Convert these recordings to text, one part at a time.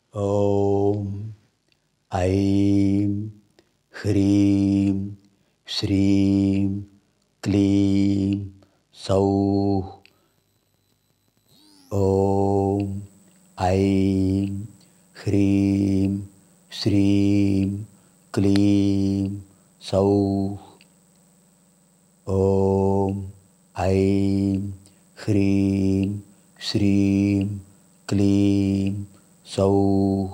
ॐ ऐं ह्रीं श्रीं क्लीं सौः ॐ ऐं ह्रीं श्रीं क्लीं सौः ॐ ऐं ह्रीं श्रीं क्लीं सौः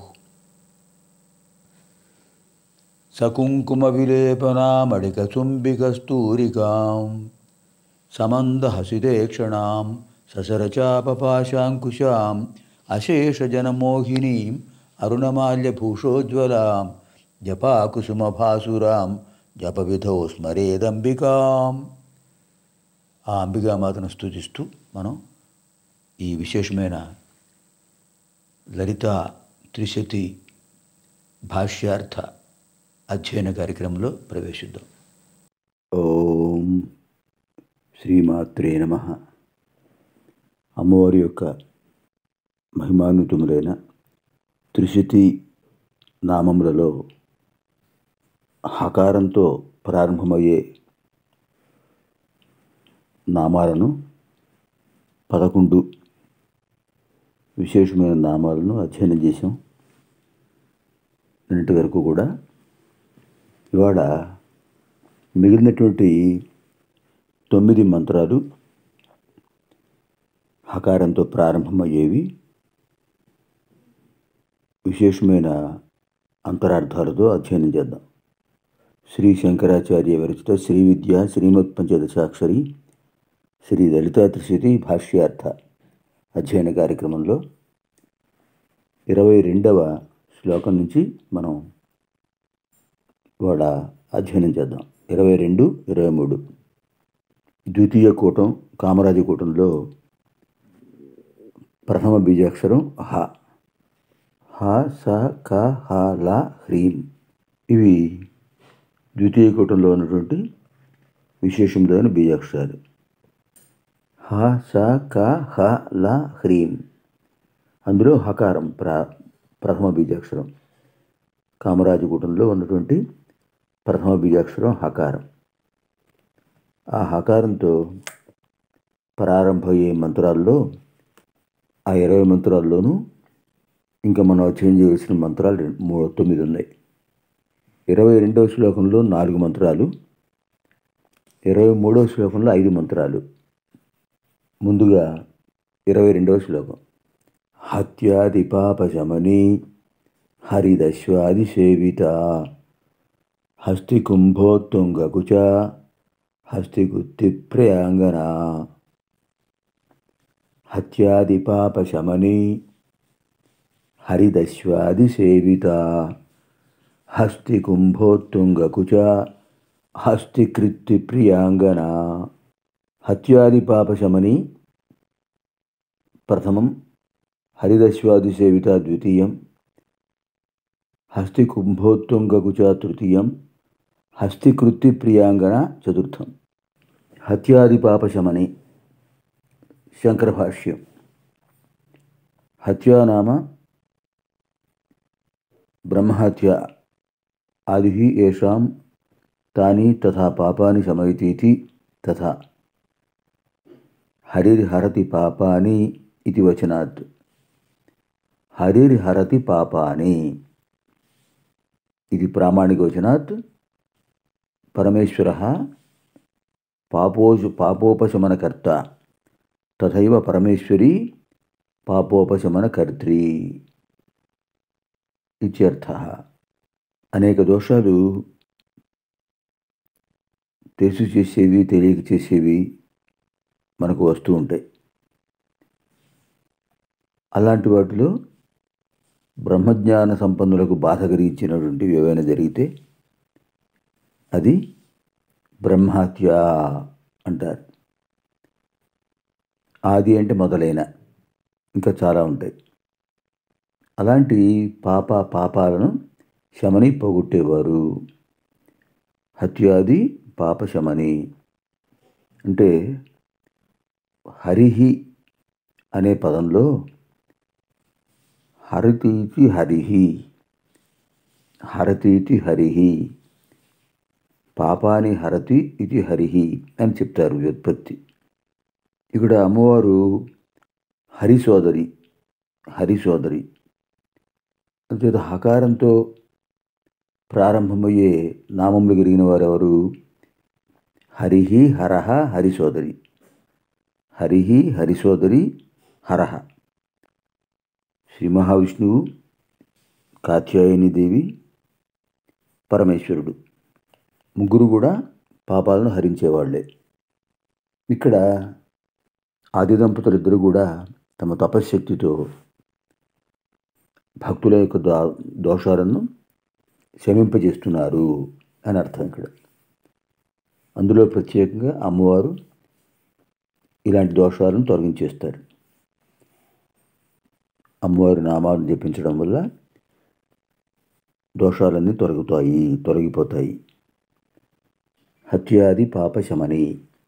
सकुङ्कुमविलेपनामडिकचुम्बिकस्तूरिकां समन्दहसितेक्षणां ससरचापपाशाङ्कुशाम् अशेषजनमोहिनीम् अरुणमाल्यभूषोज्ज्वलां జపాకుసుమభాసురాం జపవిధో స్మరేదంబికాం ఆ అంబికామాతను స్థుతిస్తూ మనం ఈ విశేషమైన లలిత త్రిశతి భాష్యార్థ అధ్యయన కార్యక్రమంలో ప్రవేశిద్దాం ఓం శ్రీమాత్రే నమ అమ్మవారి యొక్క మహిమాన్వితములైన త్రిశతి నామములలో హకారంతో ప్రారంభమయ్యే నామాలను పదకొండు విశేషమైన నామాలను అధ్యయనం చేశాం నిన్నటి వరకు కూడా ఇవాళ మిగిలినటువంటి తొమ్మిది మంత్రాలు హకారంతో ప్రారంభమయ్యేవి విశేషమైన అంతరార్థాలతో అధ్యయనం చేద్దాం శ్రీ శంకరాచార్య విరచిత శ్రీ విద్య శ్రీమత్ పంచదశాక్షరి శ్రీ లలితా త్రిశతి భాష్యార్థ అధ్యయన కార్యక్రమంలో ఇరవై రెండవ శ్లోకం నుంచి మనం ఇవాళ అధ్యయనం చేద్దాం ఇరవై రెండు ఇరవై మూడు ద్వితీయ కూటం కామరాజ కూటంలో ప్రథమ బీజాక్షరం హ హ స క హ ల హ్రీం ఇవి ద్వితీయ కూటంలో ఉన్నటువంటి విశేషములైన బీజాక్షరాలు హ స క హ ల హ్రీం అందులో హకారం ప్ర ప్రథమ బీజాక్షరం కామరాజకూటంలో ఉన్నటువంటి ప్రథమ బీజాక్షరం హకారం ఆ హకారంతో ప్రారంభమయ్యే మంత్రాల్లో ఆ ఇరవై మంత్రాల్లోనూ ఇంకా మనం అధ్యయనం చేయవలసిన మంత్రాలు రెండు- మూడు తొమ్మిది ఉన్నాయి ఇరవై రెండవ శ్లోకంలో నాలుగు మంత్రాలు ఇరవై మూడవ శ్లోకంలో ఐదు మంత్రాలు ముందుగా ఇరవై రెండవ శ్లోకం హత్యాది పాపశమని హరిదశ్వాది సేవిత హస్తి కుంభోత్తుంగకుచ హస్తి గుత్తి ప్రయాంగన హత్యాది పాపశమని హరిదశ్వాది సేవిత హస్తి కుంభోత్తుంగకుచ హస్తి కృత్తి ప్రియాంగన హత్యాది పాపశమని ప్రథమం హరిదశ్వాది సేవిత ద్వితీయం హస్తి కుంభోత్తుంగకుచ తృతీయం హస్తి కృత్తి ప్రియాంగన చతుర్థం హత్యాది పాపశమని శంకర భాష్యం హత్యా నామ బ్రహ్మహత్య ఆది ఏషాం తాని తథా పాపాని శమయతీతి తథా హరిర్హరతి పాపాని ఇది వచనాత్ హరిర్హరతి పాపాని ఇది ప్రామాణిక వచనాత్ పరమేశ్వర పాపోజు పాపోపశమనకర్త తథైవ పరమేశ్వరి పాపోపశమనకర్త్రి ఇత్యర్థ అనేక దోషాలు తెలిసి చేసేవి తెలియక చేసేవి మనకు వస్తూ ఉంటాయి అలాంటి వాటిలో బ్రహ్మజ్ఞాన సంపన్నులకు బాధ కలిగించినటువంటివి ఏవైనా జరిగితే అది బ్రహ్మహత్య అంటారు ఆది అంటే మొదలైన ఇంకా చాలా ఉంటాయి అలాంటి పాప పాపాలను శమని పోగొట్టేవారు హత్యాది పాప శమని అంటే హరిహి అనే పదంలో హరతీతి హరిహి హరతీతి హరిహి పాపాని హరతి ఇది హరిహి అని చెప్తారు వ్యుత్పత్తి ఇక్కడ అమ్మవారు హరి సోదరి హరి సోదరి అంతేత హకారంతో ప్రారంభమయ్యే నామములు కలిగిన వారెవరు హరిహి హరహ హరి సోదరి హరిహి హరి సోదరి హరహ శ్రీ మహావిష్ణువు కాత్యాయని దేవి పరమేశ్వరుడు ముగ్గురు కూడా పాపాలను హరించేవాళ్లే ఇక్కడ ఆది దంపతులు ఇద్దరు కూడా తమ తపశ్శక్తితో భక్తుల యొక్క దో దోషాలను శమింపజేస్తున్నారు అని అర్థం ఇక్కడ అందులో ప్రత్యేకంగా అమ్మవారు ఇలాంటి దోషాలను తొలగించేస్తారు అమ్మవారి నామాలను జపించడం వల్ల దోషాలన్నీ తొలగుతాయి తొలగిపోతాయి హత్యాది పాపశమని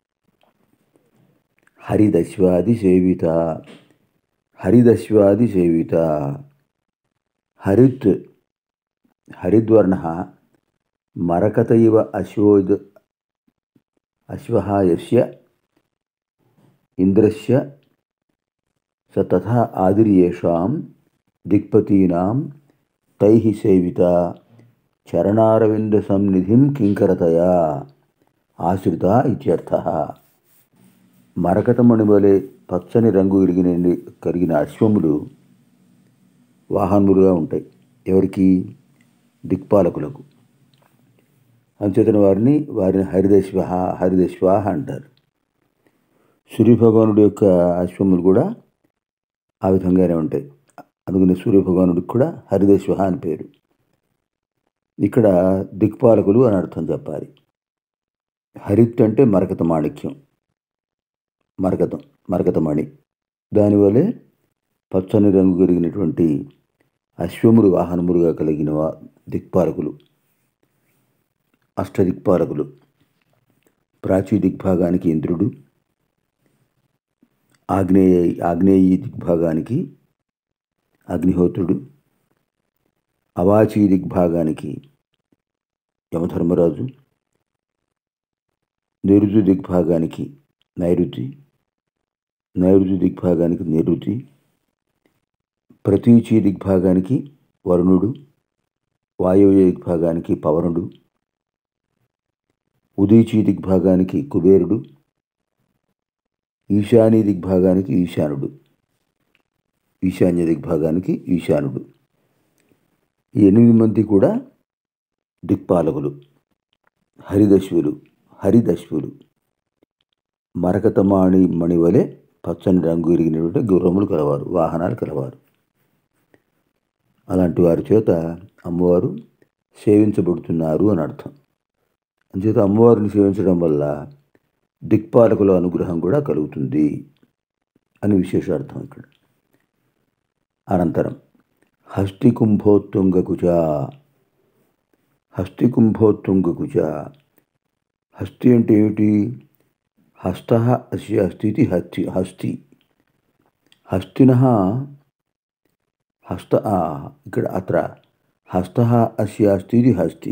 హరిదశ్వాది సేవిత హరిదశ్వాది సేవిత హరిత్ హరిద్వర్ణ మరకత ఇవ అశ్వోద్ అశ్వ యస్య ఇంద్రస్య స తథా ఆదిర్యేషాం దిక్పతీనాం తైః సేవిత చరణారవింద సన్నిధిం కింకరతయా ఆశ్రిత ఇత్యర్థ మరకతమణి వలె పచ్చని రంగు కలిగిన కలిగిన అశ్వములు వాహనములుగా ఉంటాయి ఎవరికి దిక్పాలకులకు అంచేతన వారిని వారిని హరిదశ్వ హరిదశ్వాహ అంటారు సూర్యభగవానుడి యొక్క అశ్వములు కూడా ఆ విధంగానే ఉంటాయి అందుకని సూర్యభగవానుడికి కూడా హరిదశ్వ అని పేరు ఇక్కడ దిక్పాలకులు అని అర్థం చెప్పాలి హరిత్ అంటే మరకత మాణిక్యం మరకతం మరకతమణి దానివల్లే పచ్చని రంగు కలిగినటువంటి అశ్వములు వాహనములుగా కలిగిన వా దిక్పాలకులు అష్టదిక్పాలకులు ప్రాచీ దిగ్భాగానికి ఇంద్రుడు ఆగ్నేయ ఆగ్నేయి దిగ్భాగానికి అగ్నిహోత్రుడు అవాచీ దిగ్భాగానికి యమధర్మరాజు నిరుతి దిగ్భాగానికి నైరుతి నైరుతి దిగ్భాగానికి నిరుతి ప్రతీచి దిగ్భాగానికి వరుణుడు వాయువ్య దిగ్భాగానికి పవనుడు ఉదీచి దిగ్భాగానికి కుబేరుడు ఈశాన్య దిగ్భాగానికి ఈశానుడు ఈశాన్య దిగ్భాగానికి ఈశానుడు ఈ ఎనిమిది మంది కూడా దిక్పాలకులు హరిదశ్వులు హరిదశ్వులు మరకతమాణి మణి వలె పచ్చని రంగు ఎరిగినటువంటి గుర్రములు కలవారు వాహనాలు కలవారు అలాంటి వారి చేత అమ్మవారు సేవించబడుతున్నారు అని అర్థం అంచేత అమ్మవారిని సేవించడం వల్ల దిక్పాలకుల అనుగ్రహం కూడా కలుగుతుంది అని విశేషార్థం ఇక్కడ అనంతరం హస్తికుంభోత్తుంగకుచ హస్తికుంభోత్తుంగకుచ హస్తి అంటే ఏమిటి హస్త అస్య స్థితి హస్తి హస్తి హస్తిన హస్త ఇక్కడ అత్ర హస్త అస్య స్థితి హస్తి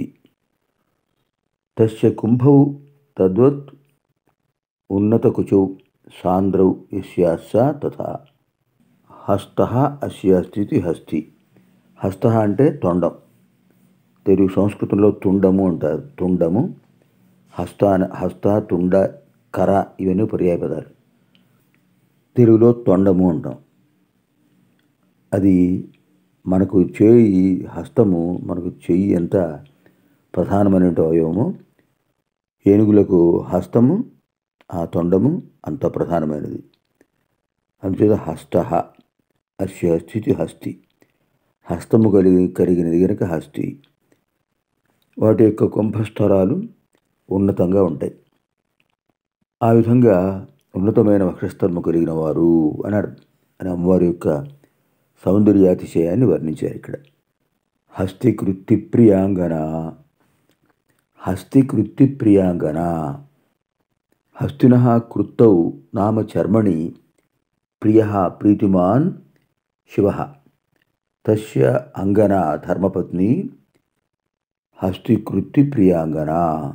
తస్య కుంభౌ తద్వత్ ఉన్నతకుచౌ సాంద్రౌ యస్యాస్స తథా హస్త అస్య స్థితి హస్తి హస్త అంటే తొండం తెలుగు సంస్కృతంలో తుండము అంటారు తుండము హస్త హస్త తుండ కర ఇవన్నీ పర్యాయ పదాలు తెలుగులో తొండము అంటాం అది మనకు చేయి హస్తము మనకు చెయ్యి ఎంత ప్రధానమైన అవయవము ఏనుగులకు హస్తము ఆ తొండము అంత ప్రధానమైనది అందుచేత హస్త అస్య స్థితి హస్తి హస్తము కలిగి కలిగినది కనుక హస్తి వాటి యొక్క కుంభస్థలాలు ఉన్నతంగా ఉంటాయి ఆ విధంగా ఉన్నతమైన వక్షస్థలము కలిగిన వారు అని అని అమ్మవారి యొక్క సౌందర్యాతిశయాన్ని వర్ణించారు ఇక్కడ హస్తికృత్తి ప్రియాంగన హస్తికృత్తి ప్రియాంగన హస్తిన కృత్తౌ నామ చర్మణి ప్రియ ప్రీతిమాన్ శివ తస్య అంగన ధర్మపత్ని హస్తికృత్తి ప్రియాంగన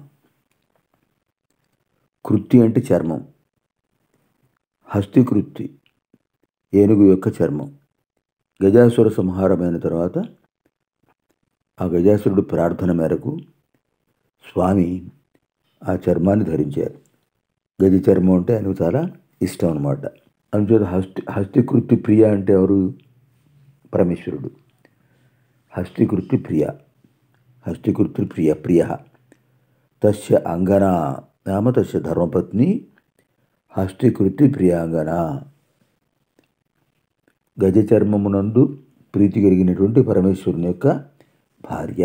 కృత్తి అంటే చర్మం హస్తికృత్తి ఏనుగు యొక్క చర్మం గజాసుర సంహారమైన తర్వాత ఆ గజాసురుడు ప్రార్థన మేరకు స్వామి ఆ చర్మాన్ని ధరించారు గజ చర్మం అంటే ఆయనకు చాలా ఇష్టం అనమాట అందుచేత హస్తి హస్తికృతి ప్రియ అంటే ఎవరు పరమేశ్వరుడు హస్తికృతి ప్రియ హస్తికృతి ప్రియ ప్రియ తస్య అంగన నామ తస్య ధర్మపత్ని హస్తికృతి ప్రియాంగన గజ చర్మమునందు ప్రీతి కలిగినటువంటి పరమేశ్వరుని యొక్క భార్య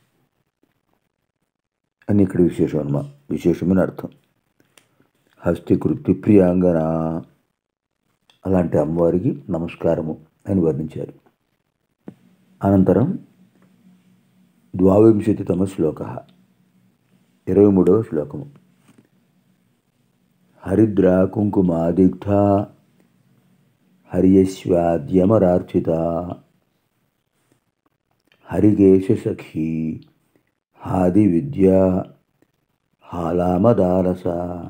అని ఇక్కడ విశేషం అన్నమా విశేషమైన అర్థం హస్తికృతి ప్రియాంగన అలాంటి అమ్మవారికి నమస్కారము అని వర్ణించారు అనంతరం ద్వావింశతితమ శ్లోక ఇరవై మూడవ శ్లోకము హరిద్ర కుంకుమాదిగ్ధ హరియస్వాద్యమరార్చిత హరికేశసఖీ హాది విద్య హాలామదాలస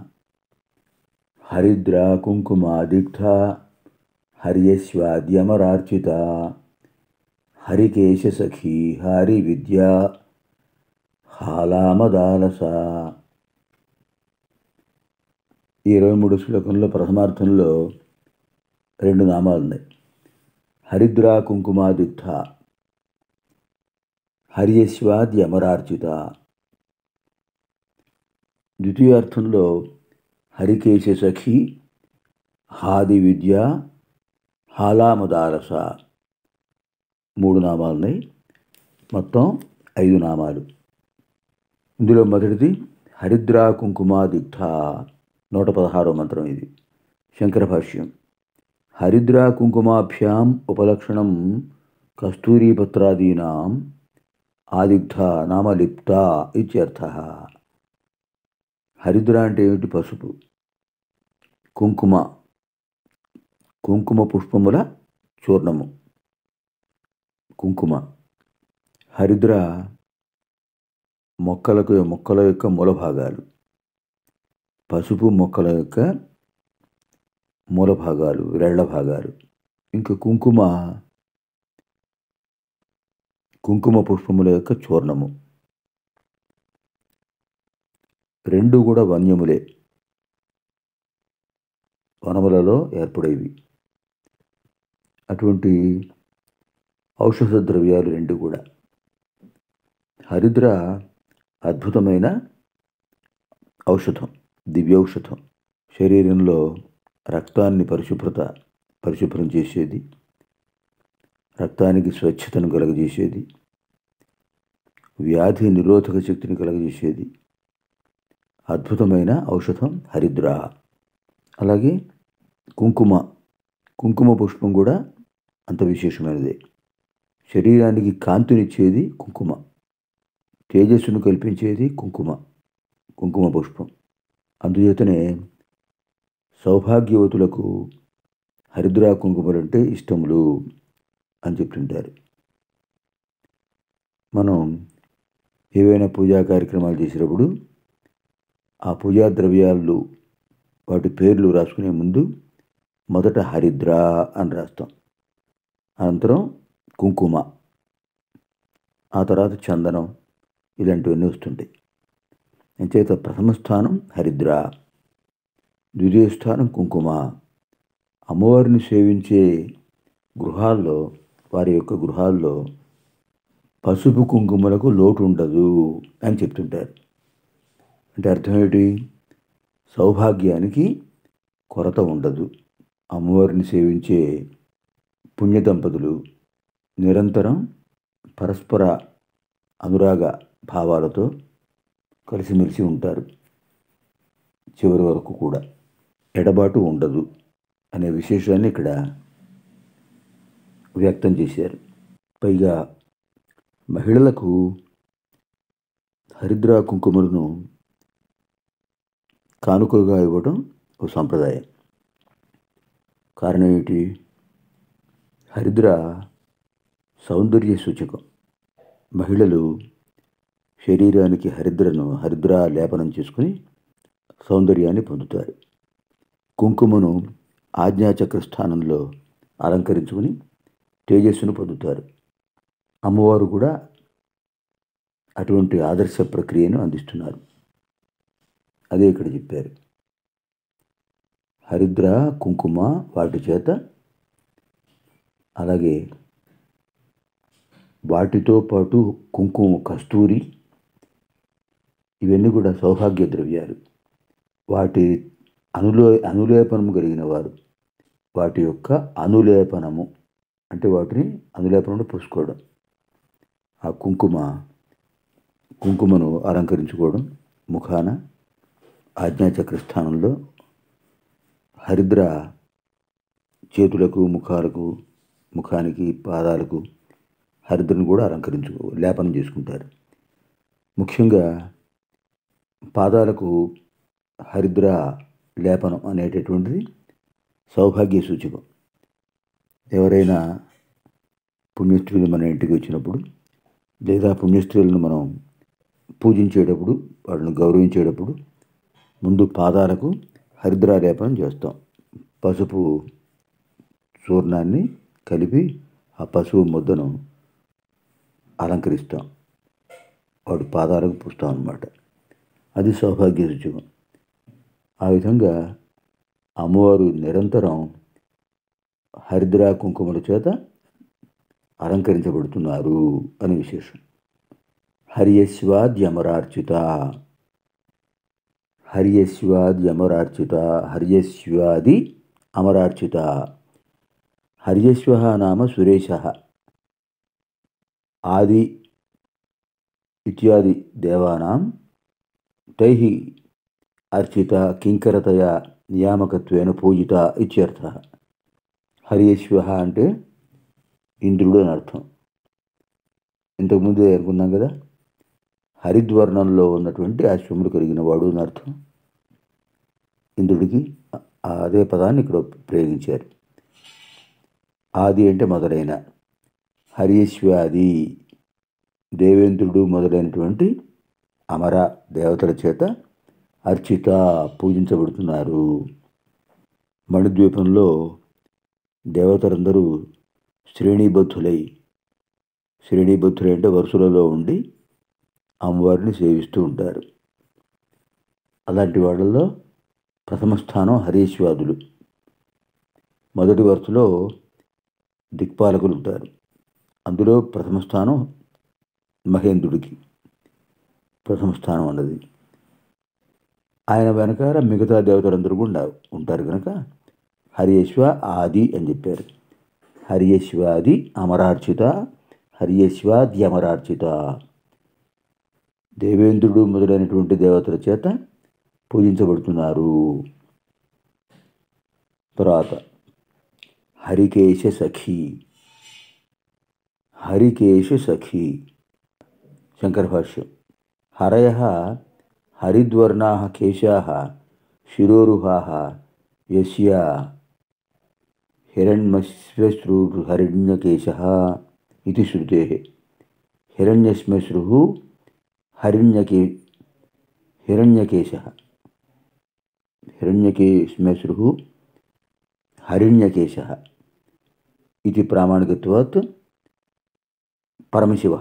హరిద్ర కుంకుమాదిగ్ధ హర్యస్వాద్యమరార్చిత హరికేశసఖీ హారి విద్య హాలామదాలస ఈ ఇరవై మూడు శ్లోకంలో ప్రథమార్థంలో రెండు నామాలు ఉన్నాయి హరిద్ర కుంకుమాదిగ్ధ హర్యస్వాది అమరార్చిత ద్వితీయార్థంలో హరికేశ సఖి హాది విద్య హాలామదారస మూడు నామాలున్నాయి మొత్తం ఐదు నామాలు ఇందులో మొదటిది హరిద్ర కుంకుమాదిగ్ధ నూట పదహారో మంత్రం ఇది శంకర భాష్యం హరిద్ర కుంకుమాభ్యాం ఉపలక్షణం కస్తూరీపత్రాదీనాం ఆదిగ్ధ నామలిప్త ఇత్యర్థ హరిద్ర అంటే ఏమిటి పసుపు కుంకుమ కుంకుమ పుష్పముల చూర్ణము కుంకుమ హరిద్ర మొక్కలకు మొక్కల యొక్క మూల భాగాలు పసుపు మొక్కల యొక్క మూల భాగాలు రెళ్ల భాగాలు ఇంకా కుంకుమ కుంకుమ పుష్పముల యొక్క చూర్ణము రెండు కూడా వన్యములే వనములలో ఏర్పడేవి అటువంటి ఔషధ ద్రవ్యాలు రెండు కూడా హరిద్ర అద్భుతమైన ఔషధం దివ్యౌషధం శరీరంలో రక్తాన్ని పరిశుభ్రత పరిశుభ్రం చేసేది రక్తానికి స్వచ్ఛతను కలగజేసేది వ్యాధి నిరోధక శక్తిని కలగజేసేది అద్భుతమైన ఔషధం హరిద్ర అలాగే కుంకుమ కుంకుమ పుష్పం కూడా అంత విశేషమైనదే శరీరానికి కాంతినిచ్చేది కుంకుమ తేజస్సును కల్పించేది కుంకుమ కుంకుమ పుష్పం అందుచేతనే సౌభాగ్యవతులకు హరిద్రా కుంకుమలంటే ఇష్టములు అని చెప్తుంటారు మనం ఏవైనా పూజా కార్యక్రమాలు చేసినప్పుడు ఆ పూజా ద్రవ్యాలు వాటి పేర్లు రాసుకునే ముందు మొదట హరిద్ర అని రాస్తాం అనంతరం కుంకుమ ఆ తర్వాత చందనం ఇలాంటివన్నీ వస్తుంటాయి అంచేత ప్రథమ స్థానం హరిద్ర ద్వితీయ స్థానం కుంకుమ అమ్మవారిని సేవించే గృహాల్లో వారి యొక్క గృహాల్లో పసుపు కుంకుమలకు లోటు ఉండదు అని చెప్తుంటారు అంటే అర్థం ఏంటి సౌభాగ్యానికి కొరత ఉండదు అమ్మవారిని సేవించే పుణ్య దంపతులు నిరంతరం పరస్పర అనురాగ భావాలతో కలిసిమెలిసి ఉంటారు చివరి వరకు కూడా ఎడబాటు ఉండదు అనే విశేషాన్ని ఇక్కడ వ్యక్తం చేశారు పైగా మహిళలకు హరిద్రా కుంకుమలను కానుకగా ఇవ్వడం ఒక సంప్రదాయం కారణం ఏమిటి హరిద్ర సౌందర్య సూచకం మహిళలు శరీరానికి హరిద్రను హరిద్ర లేపనం చేసుకుని సౌందర్యాన్ని పొందుతారు కుంకుమను ఆజ్ఞాచక్ర స్థానంలో అలంకరించుకుని తేజస్సును పొందుతారు అమ్మవారు కూడా అటువంటి ఆదర్శ ప్రక్రియను అందిస్తున్నారు అదే ఇక్కడ చెప్పారు హరిద్ర కుంకుమ వాటి చేత అలాగే వాటితో పాటు కుంకుమ కస్తూరి ఇవన్నీ కూడా సౌభాగ్య ద్రవ్యాలు వాటి అనులో అనులేపనము కలిగిన వారు వాటి యొక్క అనులేపనము అంటే వాటిని అనులేపనంలో పూసుకోవడం ఆ కుంకుమ కుంకుమను అలంకరించుకోవడం ముఖాన ఆజ్ఞాచక్ర స్థానంలో హరిద్ర చేతులకు ముఖాలకు ముఖానికి పాదాలకు హరిద్రను కూడా అలంకరించుకో లేపనం చేసుకుంటారు ముఖ్యంగా పాదాలకు హరిద్ర లేపనం అనేటటువంటిది సౌభాగ్య సూచకం ఎవరైనా పుణ్యస్త్రీలు మన ఇంటికి వచ్చినప్పుడు లేదా పుణ్యస్త్రీలను మనం పూజించేటప్పుడు వాళ్ళని గౌరవించేటప్పుడు ముందు పాదాలకు హరిద్ర లేపనం చేస్తాం పసుపు చూర్ణాన్ని కలిపి ఆ పసుపు ముద్దను అలంకరిస్తాం వాడి పాదాలకు పూస్తాం అన్నమాట అది సౌభాగ్య సూచకం ఆ విధంగా అమ్మవారు నిరంతరం హరిద్ర కుంకుమల చేత అలంకరించబడుతున్నారు అని విశేషం హరియస్వాద్యమరార్చిత హరియస్వాద్యమరార్చిత హర్యస్వాది అమరార్చిత హర్యస్వ నామ సురేశ ఆది ఇత్యాది దేవానాం తై అర్చిత కింకరతయా నియామకత్వేన పూజిత ఇత్యర్థ హరియశ్వ అంటే ఇంద్రుడు అని అర్థం ఇంతకుముందు అనుకున్నాం కదా హరిద్వర్ణంలో ఉన్నటువంటి ఆ శివుడు కలిగిన వాడు అని అర్థం ఇంద్రుడికి అదే పదాన్ని ఇక్కడ ప్రయోగించారు ఆది అంటే మొదలైన హరీశ్వాది దేవేంద్రుడు మొదలైనటువంటి అమర దేవతల చేత అర్చిత పూజించబడుతున్నారు మణిద్వీపంలో దేవతలందరూ శ్రేణీబద్ధులై శ్రేణీబద్ధులై అంటే వరుసలలో ఉండి అమ్మవారిని సేవిస్తూ ఉంటారు అలాంటి వాళ్ళల్లో ప్రథమ స్థానం హరీశ్వాదులు మొదటి వరుసలో దిక్పాలకులు ఉంటారు అందులో ప్రథమ స్థానం మహేంద్రుడికి ప్రథమ స్థానం అన్నది ఆయన వెనకాల మిగతా దేవతలందరూ కూడా ఉంటారు కనుక హరియశ్వ ఆది అని చెప్పారు హరియశ్వాది అమరార్చిత హరియశ్వాది అమరార్చిత దేవేంద్రుడు మొదలైనటువంటి దేవతల చేత పూజించబడుతున్నారు తర్వాత హరికేశ సఖి హరికేశ సఖి శంకర భాష్యం హరయ హరిద్వర్ణా కేశా శిరోరుహా యస్య హిరణ్యశ్మశ్రుహరిణ్యకేశ ఇది శృతే హిరణ్యశ్మశ్రు హరిణ్యకే హిరణ్యకేశ హిరణ్యకేశ్మశ్రు హరిణ్యకేశ ఇది ప్రామాణికత్వాత్ పరమశివ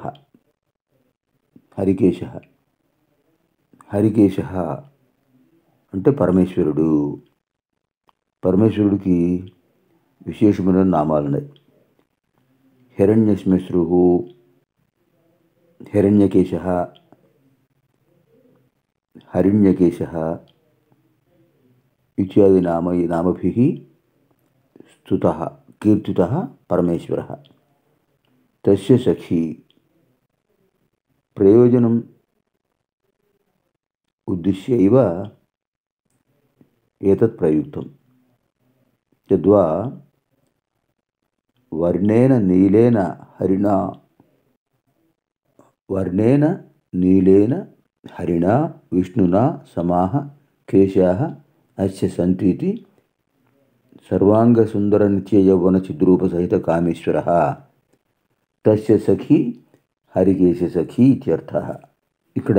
హరికేశ హరికేశ అంటే పరమేశ్వరుడు పరమేశ్వరుడికి విశేషమైన నామాలు ఉన్నాయి హిరణ్యశ్మశ్రు హిరణ్యకేశ హరిణ్యకేశ ఇత్యాది నామ నామభి స్తుత కీర్తిత పరమేశ్వర తస్య సఖీ ప్రయోజనం ఉద్దిశ్యైవ ఏతత్ ప్రయుక్తం యద్వా వర్ణేన నీలేన హరిణా వర్ణేన నీలేన హరిణా విష్ణునా సమాహ కేశా అస్య సంతీతి సర్వాంగసుందర నిత్య యౌవన చిద్రూప సహిత కామేశ్వర తస్య సఖి హరికేశ సఖి ఇత్యర్థ ఇక్కడ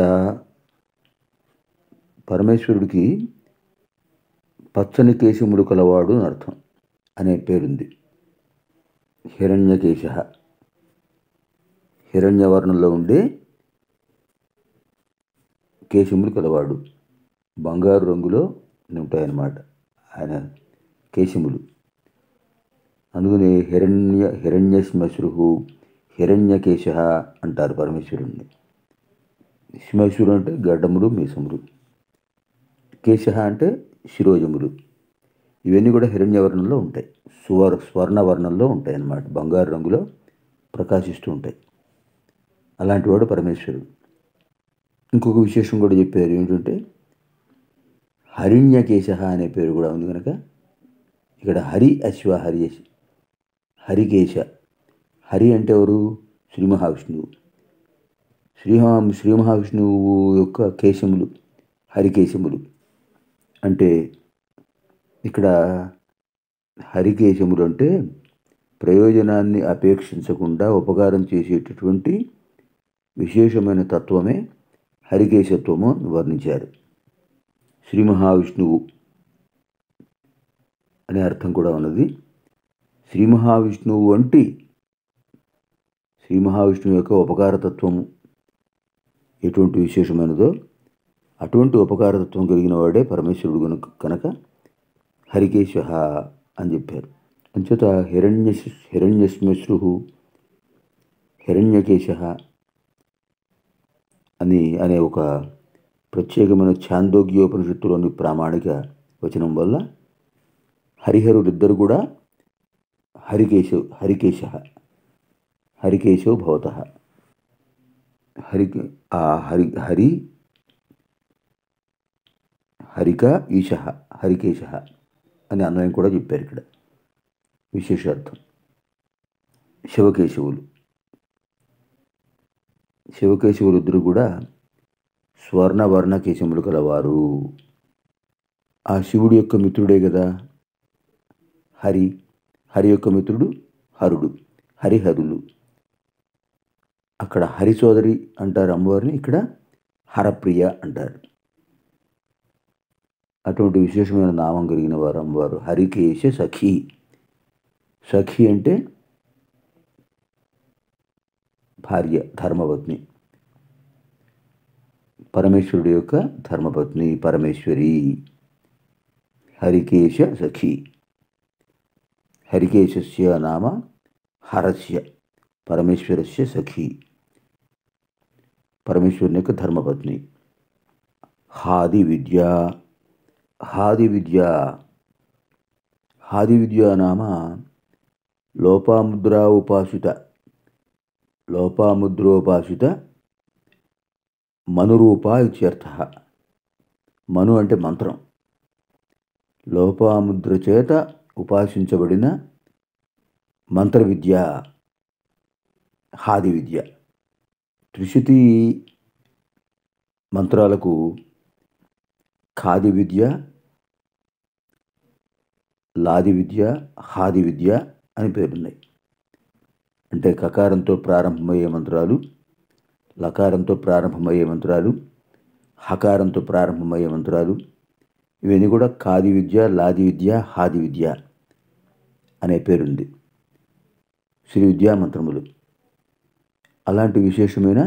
పరమేశ్వరుడికి పచ్చని కేశములు కలవాడు అని అర్థం అనే పేరుంది హిరణ్యకేశ హిరణ్యవర్ణంలో ఉండే కేశములు కలవాడు బంగారు రంగులో ఉంటాయన్నమాట ఆయన కేశములు అందుకని హిరణ్య హిరణ్యశ్మశ్రు హిరణ్యకేశ అంటారు పరమేశ్వరుణ్ణి శ్మశ్రుడు అంటే గడ్డములు మీసములు కేశ అంటే శిరోజములు ఇవన్నీ కూడా హిరణ్యవర్ణంలో ఉంటాయి సువర్ స్వర్ణవర్ణంలో ఉంటాయి అన్నమాట బంగారు రంగులో ప్రకాశిస్తూ ఉంటాయి అలాంటి వాడు పరమేశ్వరుడు ఇంకొక విశేషం కూడా చెప్పారు ఏంటంటే హరిణ్యకేశ అనే పేరు కూడా ఉంది కనుక ఇక్కడ హరి అశ్వ హరి హరికేశ హరి అంటే ఎవరు శ్రీ మహావిష్ణువు శ్రీ శ్రీ మహావిష్ణువు యొక్క కేశములు హరికేశములు అంటే ఇక్కడ హరికేశములు అంటే ప్రయోజనాన్ని అపేక్షించకుండా ఉపకారం చేసేటటువంటి విశేషమైన తత్వమే హరికేశత్వము వర్ణించారు శ్రీ మహావిష్ణువు అనే అర్థం కూడా ఉన్నది శ్రీ మహావిష్ణువు వంటి శ్రీ మహావిష్ణువు యొక్క ఉపకారతత్వము ఎటువంటి విశేషమైనదో అటువంటి ఉపకారతత్వం కలిగిన వాడే పరమేశ్వరుడు కనుక కనుక హరికేశ అని చెప్పారు అంచేత హిరణ్య హిరణ్యశ్మశ్రు హిరణ్యకేశ అని అనే ఒక ప్రత్యేకమైన ఛాందోగ్యోపనిషత్తులోని ప్రామాణిక వచనం వల్ల హరిహరులిద్దరు కూడా హరికేశ హరికేశ హరికేశో భవత హరి ఆ హరి హరి హరిక ఈశ హరికేశ అని అన్వయం కూడా చెప్పారు ఇక్కడ విశేషార్థం శివకేశవులు శివకేశవులు ఇద్దరు కూడా స్వర్ణవర్ణ కేశములు కలవారు ఆ శివుడి యొక్క మిత్రుడే కదా హరి హరి యొక్క మిత్రుడు హరుడు హరిహరులు అక్కడ హరి సోదరి అంటారు అమ్మవారిని ఇక్కడ హరప్రియ అంటారు అటువంటి విశేషమైన నామం కలిగిన వారు అమ్మవారు హరికేశ సఖి సఖి అంటే భార్య ధర్మపత్ని పరమేశ్వరుడు యొక్క ధర్మపత్ని పరమేశ్వరి హరికేశ సఖి హరికేశస్య నామ హరస్య పరమేశ్వరస్య సఖి పరమేశ్వరుని యొక్క ధర్మపత్ని హాది విద్య హాది విద్య హాది విద్య నామ లోపాముద్రా ఉపాసిత లోపాముద్రోపాసిత మనురూప ఇత్యర్థ మను అంటే మంత్రం లోపాముద్ర చేత ఉపాసించబడిన మంత్ర విద్య హాది విద్య త్రిశతి మంత్రాలకు ఖాది విద్య లాది విద్య హాది విద్య అని పేరున్నాయి అంటే కకారంతో ప్రారంభమయ్యే మంత్రాలు లకారంతో ప్రారంభమయ్యే మంత్రాలు హకారంతో ప్రారంభమయ్యే మంత్రాలు ఇవన్నీ కూడా ఖాది విద్య లాది విద్య హాది విద్య అనే పేరుంది శ్రీ విద్యా మంత్రములు అలాంటి విశేషమైన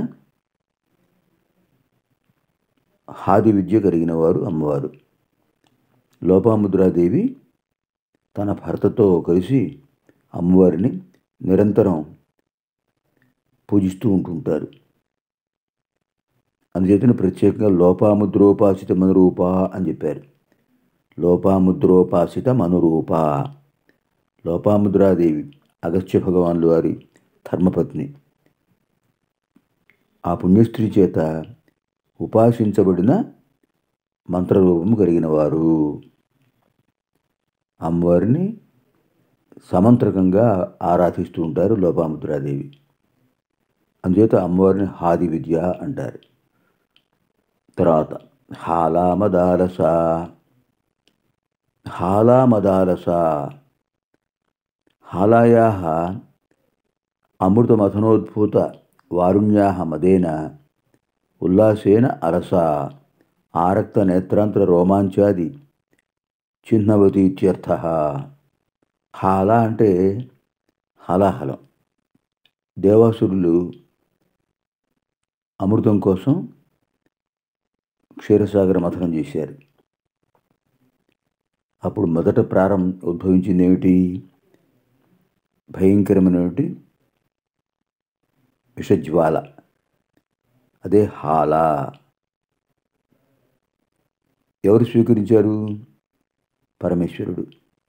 హాది విద్య కలిగిన వారు అమ్మవారు లోపాముద్రాదేవి తన భర్తతో కలిసి అమ్మవారిని నిరంతరం పూజిస్తూ ఉంటుంటారు అందుచేతనే ప్రత్యేకంగా లోపాముద్రోపాసిత మనురూప అని చెప్పారు లోపాముద్రోపాసిత మనురూప లోపాముద్రాదేవి అగస్త్య భగవానుల వారి ధర్మపత్ని ఆ పుణ్యస్త్రీ చేత ఉపాసించబడిన మంత్రరూపము కలిగిన వారు అమ్మవారిని సమంత్రకంగా ఆరాధిస్తూ ఉంటారు లోపాముద్రాదేవి అందుచేత అమ్మవారిని హాది విద్య అంటారు తర్వాత హాలామదాలస హాలామదాలస హాలాయా అమృతమథనోద్భూత వారుణ్యాహ మదేన ఉల్లాసేన అరస ఆరక్త నేత్రాంతర రోమాంచాది చిహ్నవతి ఇత్యర్థ హాల అంటే హలాహలం దేవాసురులు అమృతం కోసం క్షీరసాగర మథనం చేశారు అప్పుడు మొదట ప్రారంభం ఉద్భవించింది ఏమిటి భయంకరమైనటువంటి విషజ్వాల అదే హాల ఎవరు స్వీకరించారు పరమేశ్వరుడు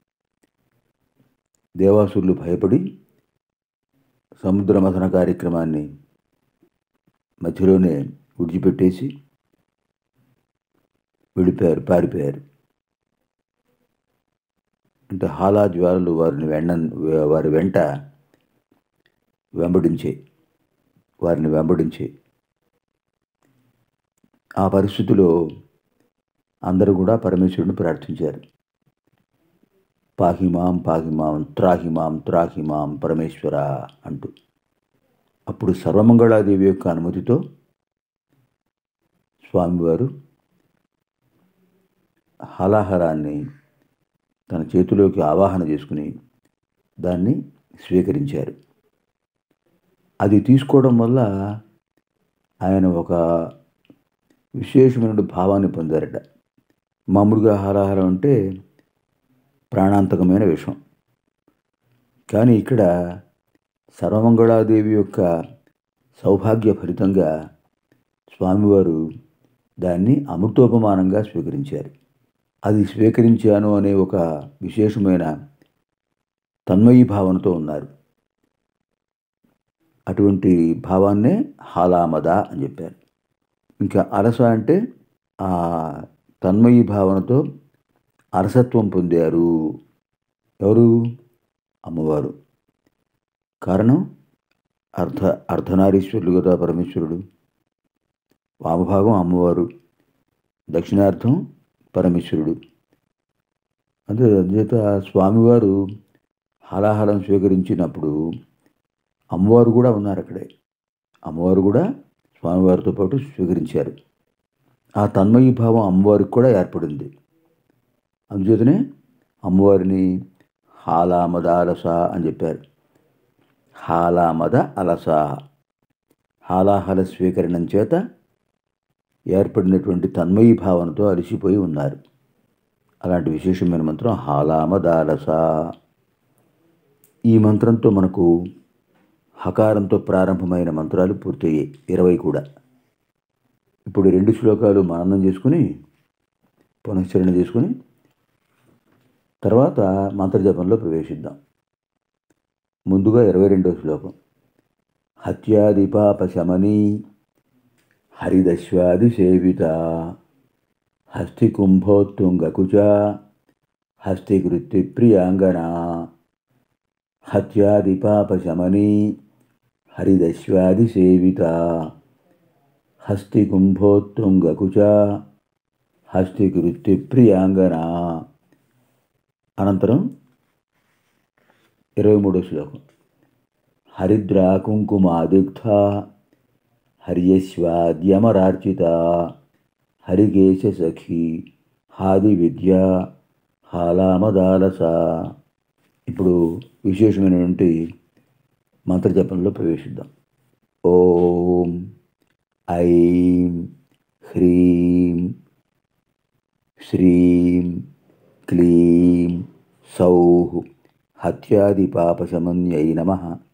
దేవాసురులు భయపడి సముద్ర మథన కార్యక్రమాన్ని మధ్యలోనే విడిచిపెట్టేసి వెళ్ళిపోయారు పారిపోయారు అంటే హాలా జ్వాలలు వారిని వెంట వారి వెంట వెంబడించే వారిని వెంబడించే ఆ పరిస్థితిలో అందరూ కూడా పరమేశ్వరుని ప్రార్థించారు పాహిమాం పాహిమాం త్రాహిమాం త్రాహిమాం పరమేశ్వర అంటూ అప్పుడు సర్వమంగళాదేవి యొక్క అనుమతితో స్వామివారు హలాహలాన్ని తన చేతిలోకి ఆవాహన చేసుకుని దాన్ని స్వీకరించారు అది తీసుకోవడం వల్ల ఆయన ఒక విశేషమైన భావాన్ని పొందారట మామూలుగా హాలాహలం అంటే ప్రాణాంతకమైన విషయం కానీ ఇక్కడ సర్వమంగళాదేవి యొక్క సౌభాగ్య ఫలితంగా స్వామివారు దాన్ని అమృతోపమానంగా స్వీకరించారు అది స్వీకరించాను అనే ఒక విశేషమైన తన్మయీ భావనతో ఉన్నారు అటువంటి భావాన్నే హాలామద అని చెప్పారు ఇంకా అలస అంటే ఆ తన్మయీ భావనతో అరసత్వం పొందారు ఎవరు అమ్మవారు కారణం అర్ధ అర్ధనారీశ్వరుడు కదా పరమేశ్వరుడు వామభాగం అమ్మవారు దక్షిణార్థం పరమేశ్వరుడు అంతే అందుచేత స్వామివారు హలాహలం స్వీకరించినప్పుడు అమ్మవారు కూడా ఉన్నారు అక్కడే అమ్మవారు కూడా స్వామివారితో పాటు స్వీకరించారు ఆ తన్మయీ భావం అమ్మవారికి కూడా ఏర్పడింది అందుచేతనే అమ్మవారిని హాలామద అలస అని చెప్పారు హాలామద అలస హాలాహల స్వీకరణం చేత ఏర్పడినటువంటి తన్మయీ భావనతో అలసిపోయి ఉన్నారు అలాంటి విశేషమైన మంత్రం హాలామదాలస ఈ మంత్రంతో మనకు హకారంతో ప్రారంభమైన మంత్రాలు పూర్తయ్యాయి ఇరవై కూడా ఇప్పుడు రెండు శ్లోకాలు మననం చేసుకుని పునశ్చరణ చేసుకుని తర్వాత మంత్రజపంలో ప్రవేశిద్దాం ముందుగా ఇరవై రెండవ శ్లోకం హత్యాదిపాపశమనీ హరిదశ్వాదిసేవిత హస్తికుంభోత్తుంగకుచ హస్తికృత్తిప్రియాంగణ హత్యాదిపాపశమనీ హరిదశ్వాదిసేవిత హస్తికుంభోత్తుంగకుచ హస్తికృత్తిప్రియాంగణ అనంతరం ఇరవై మూడో శ్లోకం హరిద్రా కుంకుమాదిగ్ధ హర్యశ్వాద్యమరార్చిత హరికేశ సఖి హాది విద్య హాలామదాలస ఇప్పుడు విశేషమైనటువంటి మంత్రజపంలో ప్రవేశిద్దాం ఓం ఐం హ్రీం శ్రీం క్లీం సౌః హత్యాదిపాపశమన్యై నమ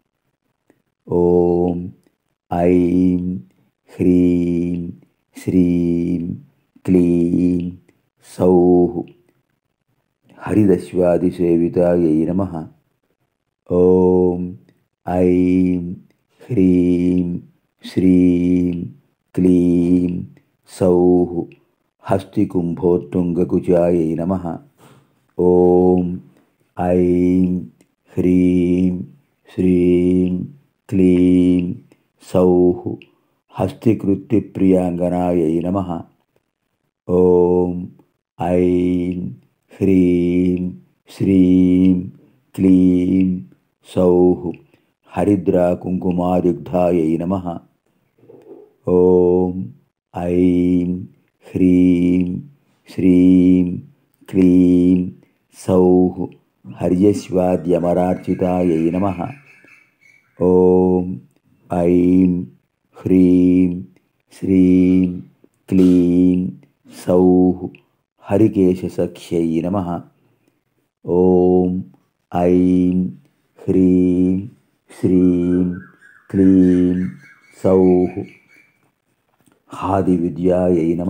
ఓం ఐం హ్రీం శ్రీం క్లీం సౌః హరిదశ్వాదిసేవితాయై నమ ఓం ఐం హ్రీం శ్రీం క్లీం సౌః హస్తికుంభోత్తుంగకుచాయై నమ ఓం ఐం హ్రీం శ్రీం క్లీం సౌః హస్తికృత్తిప్రియాంగనాయై నమ ఓం ఐం హ్రీం శ్రీం క్లీం సౌః హరిద్రా కుంకుమాదిగ్ధాయై నమ ఓం ఐం హ్రీం శ్రీం క్లీం సౌః హర్యస్వాద్యమరార్చితాయై నమ ఓం ఐం హ్రీం శ్రీం క్లీం సౌః హరికేశసఖ్యై నమ ఓం ఐం హ్రీం శ్రీం క్లీం సౌః హాదివిద్యాయై నమ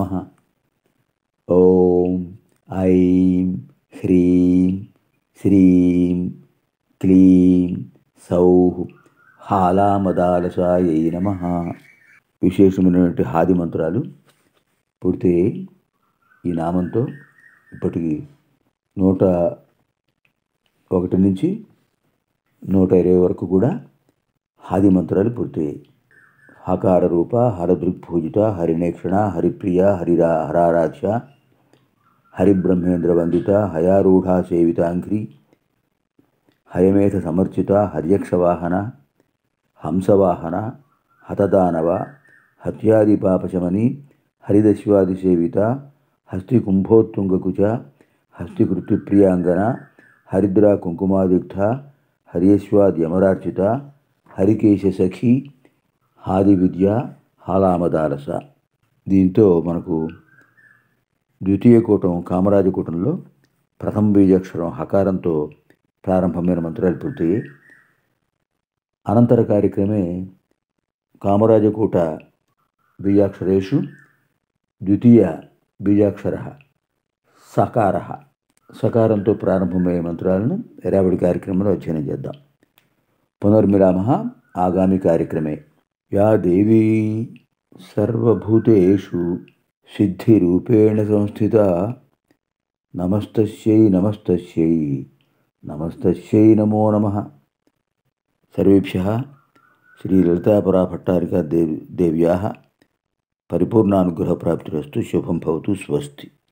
ఓం ఐం హ్రీం శ్రీం క్లీం సౌః హాలామదాలసాయై నమ విశేషమైనటువంటి హాది మంత్రాలు పూర్తి ఈ నామంతో ఇప్పటికి నూట ఒకటి నుంచి నూట ఇరవై వరకు కూడా హాది మంత్రాలు పూర్తయ్యాయి హకార రూప హరదృక్పూజిత హరినేక్షణ హరిప్రియ హరిరా హరారాధ్య హరిబ్రహ్మేంద్ర వందిత హయారూఢా సేవితాంఘ్రి హయమేధ సమర్చిత హర్యక్షవాహన హంసవాహన హతదానవ హత్యాది పాపశమని హరిదశ్వాది సేవిత హస్తి కుంభోత్తుంగకుచ హస్తికృతి ప్రియాంగన హరిద్రా కుంకుమాదిగ్ధ హరియశ్వాద్యమరార్చిత హరికేశ సఖి హాది విద్య హాలామదాలస దీంతో మనకు ద్వితీయ కూటం కామరాజ కూటంలో ప్రథమ బీజాక్షరం హకారంతో ప్రారంభమైన మంత్రాలు పూర్తయ్యాయి అనంతర కార్యక్రమే కామరాజకూట బీజాక్షరేషు ద్వితీయ బీజాక్షర సకార సకారంతో ప్రారంభమయ్యే మంత్రాలను ఎరాబడి కార్యక్రమంలో అధ్యయనం చేద్దాం పునర్మిలామ ఆగామి కార్యక్రమే యా దేవీ సర్వభూతేషు సిద్ధిరూపేణ సంస్థిత నమస్తస్యై నమస్తస్యై నమస్తస్యై నమో నమ సర్వేభ్య శ్రీలలితాపరా భట్టారికా దేవి దేవ్యా పరిపూర్ణానుగ్రహప్రాప్తిరస్తు శుభం భవతు స్వస్తి